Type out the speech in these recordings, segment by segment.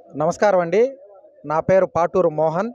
నమస్కారం అండి నా పేరు పాటూరు మోహన్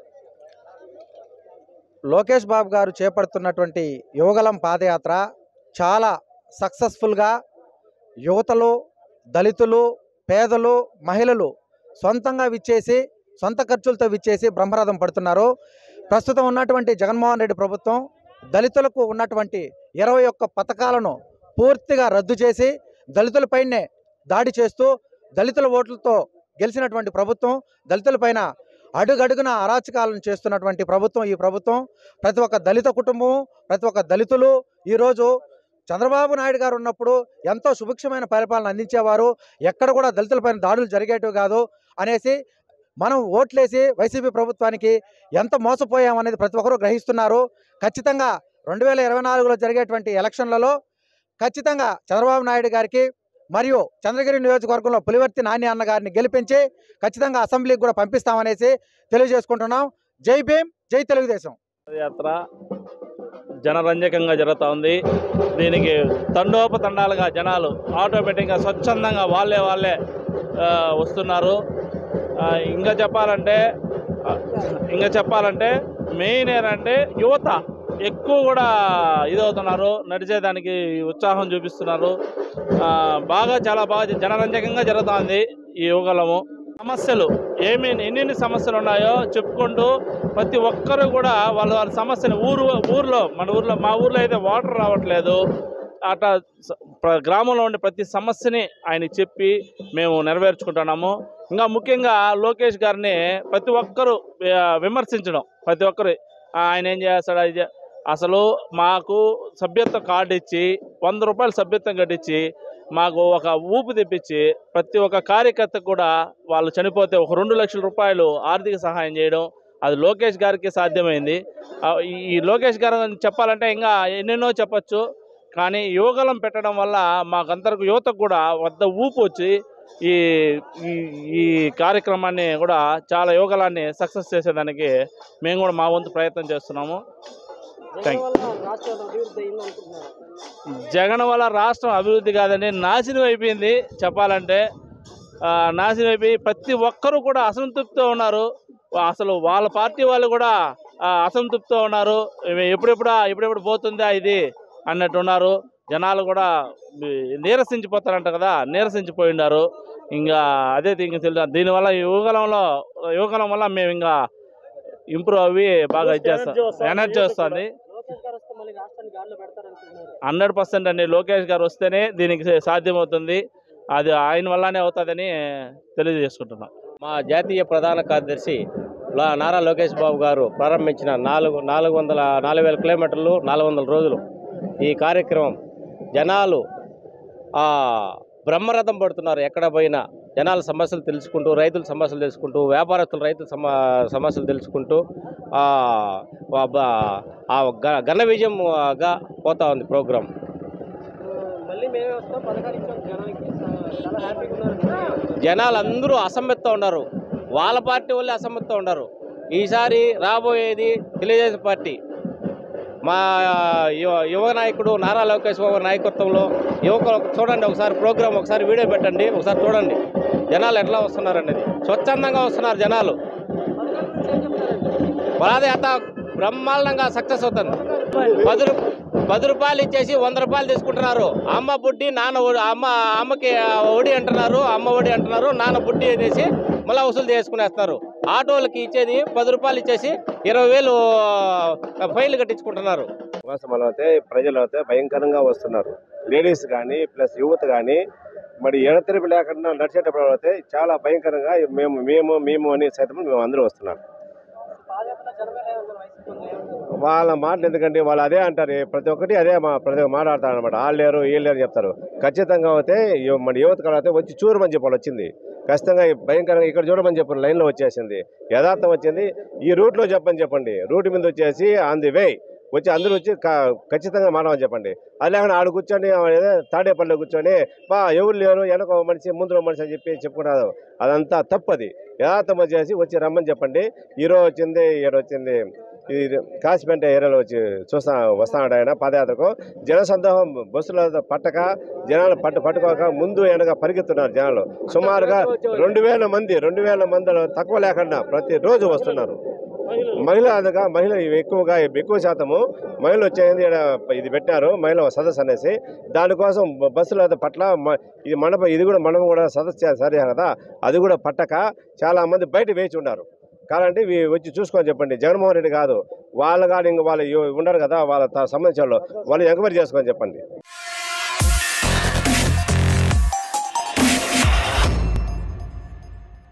లోకేష్ బాబు గారు చేపడుతున్నటువంటి యువగలం పాదయాత్ర చాలా సక్సెస్ఫుల్గా యువతలు దళితులు పేదలు మహిళలు సొంతంగా విచ్చేసి సొంత ఖర్చులతో విచ్చేసి బ్రహ్మరథం పడుతున్నారు ప్రస్తుతం ఉన్నటువంటి జగన్మోహన్ రెడ్డి ప్రభుత్వం దళితులకు ఉన్నటువంటి ఇరవై ఒక్క పథకాలను పూర్తిగా రద్దు చేసి దళితులపైనే దాడి చేస్తూ దళితుల ఓట్లతో గెలిచినటువంటి ప్రభుత్వం దళితులపైన అడుగడుగున అరాచకాలను చేస్తున్నటువంటి ప్రభుత్వం ఈ ప్రభుత్వం ప్రతి ఒక్క దళిత కుటుంబం ప్రతి ఒక్క దళితులు ఈరోజు చంద్రబాబు నాయుడు గారు ఉన్నప్పుడు ఎంతో సుభిక్షమైన పరిపాలన అందించేవారు ఎక్కడ కూడా దళితులపైన దాడులు జరిగేటివి కాదు అనేసి మనం ఓట్లేసి వైసీపీ ప్రభుత్వానికి ఎంత మోసపోయామనేది ప్రతి ఒక్కరూ గ్రహిస్తున్నారు ఖచ్చితంగా రెండు వేల ఇరవై నాలుగులో జరిగేటువంటి ఎలక్షన్లలో ఖచ్చితంగా చంద్రబాబు నాయుడు గారికి మరియు చంద్రగిరి నియోజకవర్గంలో పులివర్తి నాని అన్న గారిని గెలిపించి ఖచ్చితంగా అసెంబ్లీకి కూడా పంపిస్తామనేసి తెలియజేసుకుంటున్నాం జై భీమ్ జై తెలుగుదేశం యాత్ర జనరంజకంగా జరుగుతూ ఉంది దీనికి తండోపతండాలుగా జనాలు ఆటోమేటిక్గా స్వచ్ఛందంగా వాళ్ళే వాళ్ళే ఆ, వస్తున్నారు ఆ, ఇంకా చెప్పాలంటే ఆ, ఇంకా చెప్పాలంటే మెయిన్ ఏంటంటే యువత ఎక్కువ కూడా ఇదవుతున్నారు నడిచేదానికి ఉత్సాహం చూపిస్తున్నారు ఆ, బాగా చాలా బాగా జనరంజకంగా జరుగుతుంది ఈ యువగలము సమస్యలు ఏమి ఎన్నెన్ని సమస్యలు ఉన్నాయో చెప్పుకుంటూ ప్రతి ఒక్కరు కూడా వాళ్ళ వాళ్ళ సమస్యని ఊరు ఊర్లో మన ఊర్లో మా ఊర్లో అయితే వాటర్ రావట్లేదు అట్లా స- ప్ర- గ్రామంలో ఉండే ప్రతి సమస్యని ఆయన చెప్పి మేము నెరవేర్చుకుంటున్నాము ఇంకా ముఖ్యంగా లోకేష్ గారిని ప్రతి ఒక్కరూ ఆ, విమర్శించడం ప్రతి ఒక్కరు ఆ, ఆయన ఏం చేస్తాడు అది చే- అసలు మాకు సభ్యత్వ కార్డు ఇచ్చి వంద రూపాయలు సభ్యత్వం కట్టించి మాకు ఒక ఊపు తెప్పించి ప్రతి ఒక్క కార్యకర్తకు కూడా వాళ్ళు చనిపోతే ఒక రెండు లక్షల రూపాయలు ఆర్థిక సహాయం చేయడం అది లోకేష్ గారికి సాధ్యమైంది ఆ, ఈ ఈ లోకేష్ గారు అని చెప్పాలంటే ఇంకా ఎన్నెన్నో చెప్పచ్చు కానీ యువగలం పెట్టడం వల్ల మాకందరికి యువతకు కూడా వద్ద ఊపు వచ్చి ఈ ఈ- ఈ కార్యక్రమాన్ని కూడా చాలా యువగలాన్ని సక్సెస్ చేసేదానికి మేము కూడా మా వంతు ప్రయత్నం చేస్తున్నాము థ్యాంక్ జగన్ వల్ల రాష్ట్రం అభివృద్ధి కాదండి నాశనం అయిపోయింది చెప్పాలంటే ఆ, నాశనం అయిపోయి ప్రతి ఒక్కరూ కూడా అసంతృప్తితో ఉన్నారు వా- అసలు వాళ్ళ పార్టీ వాళ్ళు కూడా ఆ, అసంతృప్తితో ఉన్నారు ఇవి ఎప్పుడెప్పుడా ఎప్పుడెప్పుడు పోతుందా ఇది అన్నట్టు ఉన్నారు జనాలు కూడా ఈ, నీరసించిపోతారంట కదా నీరసించిపోయి ఉన్నారు ఇంకా అదే ఇంక తెలియదు దీనివల్ల ఈ యువగలంలో యువగలం వల్ల మేము ఇంకా ఇంప్రూవ్ అవ్వి బాగా ఇచ్చేస్తాం ఎనర్జీ వస్తుంది హండ్రెడ్ పర్సెంట్ అండి లోకేష్ గారు వస్తేనే దీనికి సాధ్యమవుతుంది అది ఆయన వల్లనే అవుతుందని తెలియజేసుకుంటున్నాం మా జాతీయ ప్రధాన కార్యదర్శి లా- నారా లోకేష్ బాబు గారు ప్రారంభించిన నాలుగు నాలుగు వందల నాలుగు వేల కిలోమీటర్లు నాలుగు వందల రోజులు ఈ కార్యక్రమం జనాలు ఆ, బ్రహ్మరథం పడుతున్నారు ఎక్కడ పోయినా జనాల సమస్యలు తెలుసుకుంటూ రైతుల సమస్యలు తెలుసుకుంటూ వ్యాపారస్తుల రైతుల సమ సమస్యలు తెలుసుకుంటూ ఆ, వా- బా- ఆ గ- ఘన విజయంగా పోతా ఉంది ప్రోగ్రాం మళ్ళీ మేమే వస్తాం పథకాలు ఇచ్చాం జనానికి చాలా హ్యాపీగా ఉన్నారు జనాలు అందరూ అసమ్మతితో ఉన్నారు వాళ్ళ పార్టీ వాళ్ళే అసమ్మతితో ఉన్నారు ఈసారి రాబోయేది తెలుగుదేశం పార్టీ మా యువ యువ నాయకుడు నారా లోకేష్ బాబు నాయకత్వంలో యువకులు చూడండి ఒకసారి ప్రోగ్రామ్ ఒకసారి వీడియో పెట్టండి ఒకసారి చూడండి జనాలు ఎట్లా వస్తున్నారు అనేది స్వచ్ఛందంగా వస్తున్నారు జనాలు పాదయాత్ర బ్రహ్మాండంగా సక్సెస్ అవుతుంది పది రూ- పది రూపాయలు ఇచ్చేసి వంద రూపాయలు తీసుకుంటున్నారు అమ్మ బుడ్డి నాన్న ఒడి అమ్మ అమ్మకి ఒడి అంటున్నారు అమ్మ ఒడి అంటున్నారు నాన్న బుడ్డి అనేసి మళ్ళీ వసూలు చేసుకునేస్తున్నారు ఆటోలకి ఇచ్చేది పది రూపాయలు ఇచ్చేసి ఇరవై వేలు ఫైన్లు కట్టించుకుంటున్నారు నివాసంలో అయితే ప్రజలు అయితే భయంకరంగా వస్తున్నారు లేడీస్ కానీ ప్లస్ యువత కానీ మరి ఎడతెరిపి లేకుండా నడిచేటప్పుడు అయితే చాలా భయంకరంగా మేము మేము మేము అని సైతం మేము అందరూ వస్తున్నాం పాదయాత్ర జనమే లేదన్నారు వైసీపీ వాళ్ళు ఏమంటారు? వాళ్ళ మాటలు ఎందుకంటే వాళ్ళు అదే అంటారు ప్రతి ఒక్కటి అదే మా ప్రతి ఒక్క మాట్లాడతారు అనమాట వాళ్ళు లేరు వీళ్ళు లేరు చెప్తారు ఖచ్చితంగా అయితే యు- మన యువత కాడ అయితే వచ్చి చూడమని చెప్పాలి వచ్చింది ఖచ్చితంగా ఈ భయంకరంగా ఇక్కడ చూడమని చెప్పండి లైన్లో వచ్చేసింది యథార్థం వచ్చింది ఈ రూట్లో చెప్పని చెప్పండి రూట్ మీద వచ్చేసి ఆన్ ది వే వచ్చి అందరూ వచ్చి క- ఖచ్చితంగా మానవని చెప్పండి అది లేకుండా ఆడ కూర్చొని ఏదో తాడేపల్లిలో కూర్చొని బా ఎవరు లేరు వెనక ఒక మనిషి ముందు ఒక మనిషి అని చెప్పి చెప్పుకున్నారు అదంతా తప్పది యథార్థం వచ్చేసి వచ్చి రమ్మని చెప్పండి హీరో వచ్చింది ఈడ వచ్చింది ఇది కాసిపేట ఏరియాలో వచ్చి చూస్తా వస్తాడు ఆయన పాదయాత్రకు జన సందోహం బస్సుల పట్టక జనాలు పట్టు పట్టుకోక ముందు వెనక పరిగెత్తున్నారు జనాలు సుమారుగా రెండు వేల మంది రెండు వేల మంది తక్కువ లేకుండా ప్రతిరోజు వస్తున్నారు మహిళ అనగా మహిళ ఇవి ఎక్కువగా ఎక్కువ శాతము మహిళలు వచ్చేది ఈడ ఇది పెట్టారు మహిళ సదస్సు అనేసి దానికోసం బ- బస్సుల పట్ల మ- ఇది మండపం ఇది కూడా మండపం కూడా సదస్సు సరే కదా అది కూడా పట్టక చాలా మంది బయట వేచి ఉన్నారు కాదంటే ఇవి వచ్చి చూసుకొని చెప్పండి జగన్మోహన్ రెడ్డి కాదు వాళ్ళు కానీ ఇంక వాళ్ళు ఇవి ఉండరు కదా వాళ్ళ త- సంబంధించిన వాళ్ళు వాళ్ళు ఎంక్వైరీ చేసుకొని చెప్పండి